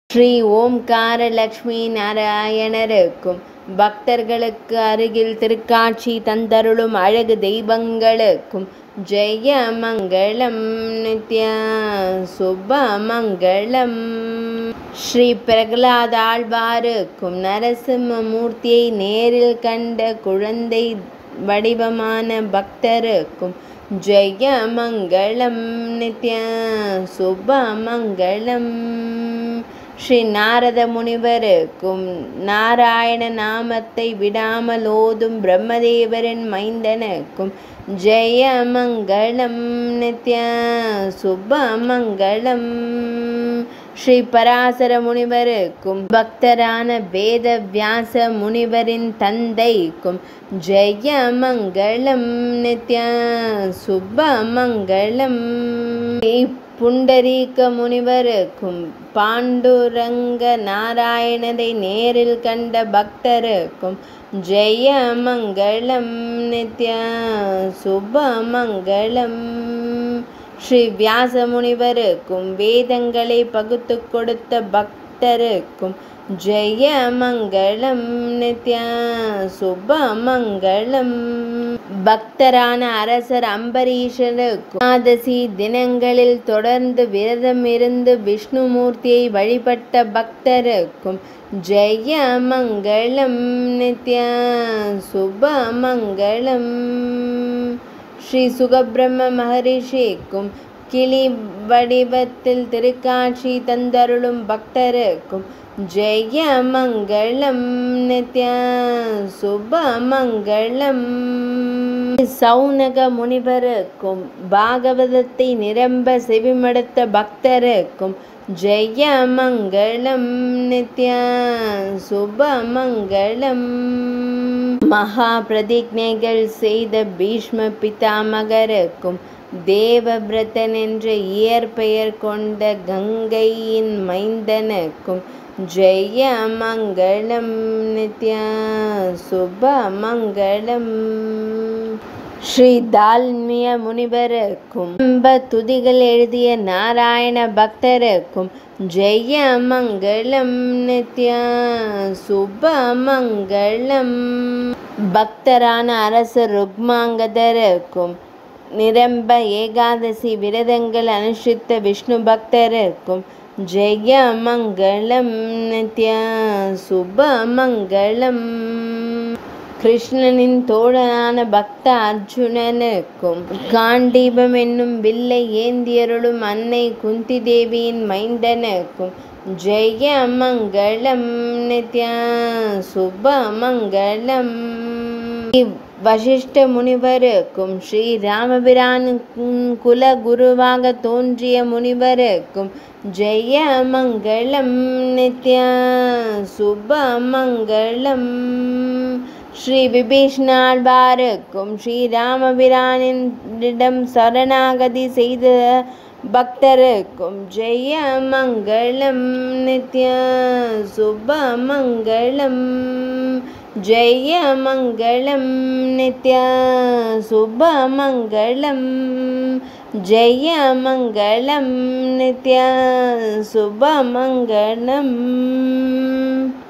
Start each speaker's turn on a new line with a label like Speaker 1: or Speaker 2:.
Speaker 1: ஸ்ரீ ஓம்கார லக்ஷ்மி நாராயணருக்கும் பக்தர்களுக்கு அருகில் திருக்காட்சி தந்தருளும் அழகு தெய்வங்களுக்கும் ஜெய மங்களம் நித்ய சுப மங்களம் ஸ்ரீ பிரகலாத ஆழ்வாருக்கும் நரசிம்ம மூர்த்தியை நேரில் கண்ட குழந்தை வடிவமான பக்தருக்கும் ஜெய மங்களம் நித்ய சுப மங்களம் ஸ்ரீ நாரத முனிவருக்கும் நாராயண நாமத்தை விடாமல் ஓதும் பிரம்மதேவரின் மைந்தனுக்கும் ஜெய மங்களம் நித்ய சுப மங்களம் ஸ்ரீ பராசர முனிவருக்கும் பக்தரான வேத வியாச முனிவரின் தந்தைக்கும் ஜெய மங்களம் நித்ய சுப மங்களம் புண்டரீக முனிவருக்கும் பாண்டுரங்க நாராயணரை நேரில் கண்ட பக்தருக்கும் ஜெய மங்களம் நித்ய சுப மங்களம் ஸ்ரீ வியாச முனிவருக்கும் வேதங்களை பகுத்து கொடுத்த பக்தருக்கும் ஜெய மங்களம் நித்ய சுப மங்களம் பக்தரான அரசர் அம்பரீஷருக்கும் ஆதசி தினங்களில் தொடர்ந்து விரதம் இருந்து விஷ்ணுமூர்த்தியை வழிபட்ட பக்தருக்கும் ஜெய மங்களம் நித்ய சுப மங்களம் ஸ்ரீ சுகபிரம்ம மகரிஷிக்கும் கிளி வடிவத்தில் திருக்காட்சி தந்தருளும் பக்தருக்கும் ஜெய மங்களம் நித்ய சுப மங்களம் சௌனக முனிவருக்கும் பாகவதத்தை நிரம்ப செவிமடுத்த பக்தருக்கும் ஜெய மங்களம் நித்ய சுப மங்களம் மகா பிரதிஜைகள் செய்த பீஷ்ம பிதாமகருக்கும் தேவபிரதன் என்ற இயற்பெயர் கொண்ட கங்கையின் மைந்தனுக்கும் ஜெய மங்களம் நித்ய சுப மங்களம் ஸ்ரீ தால்மிய முனிவருக்கும் துதிகள் எழுதிய நாராயண பக்தருக்கும் ஜெய மங்களம் நித்ய சுப மங்களம் பக்தரான அரசர் ருக்மாங்கதருக்கும் நிரம்ப ஏகாதசி விரதங்கள் அனுஷ்டித்த விஷ்ணு பக்தருக்கும் ஜெய மங்களம் நித்ய சுப மங்களம் கிருஷ்ணனின் தோழனான பக்த அர்ஜுனனுக்கும் காண்டீபம் என்னும் வில்லை ஏந்தியருளும் அன்னை குந்தி தேவியின் மைந்தனுக்கும் ஜெய மங்களம் நித்ய சுப மங்களம் வசிஷ்ட முனிவருக்கும் ஸ்ரீ ராமபிரான் குல குருவாக தோன்றிய முனிவருக்கும் ஜெய மங்களம் நித்ய சுப மங்களம் ஸ்ரீ விபீஷ்ணாழ்வாருக்கும் ஸ்ரீ ராமபிரானிடம் சரணாகதி செய்த பக்தருக்கும் ஜெய மங்களம் நித்ய சுப மங்களம் ஜெய மங்களம் நித்ய சுப மங்களம் ஜெய மங்களம் நித்ய சுப மங்களம்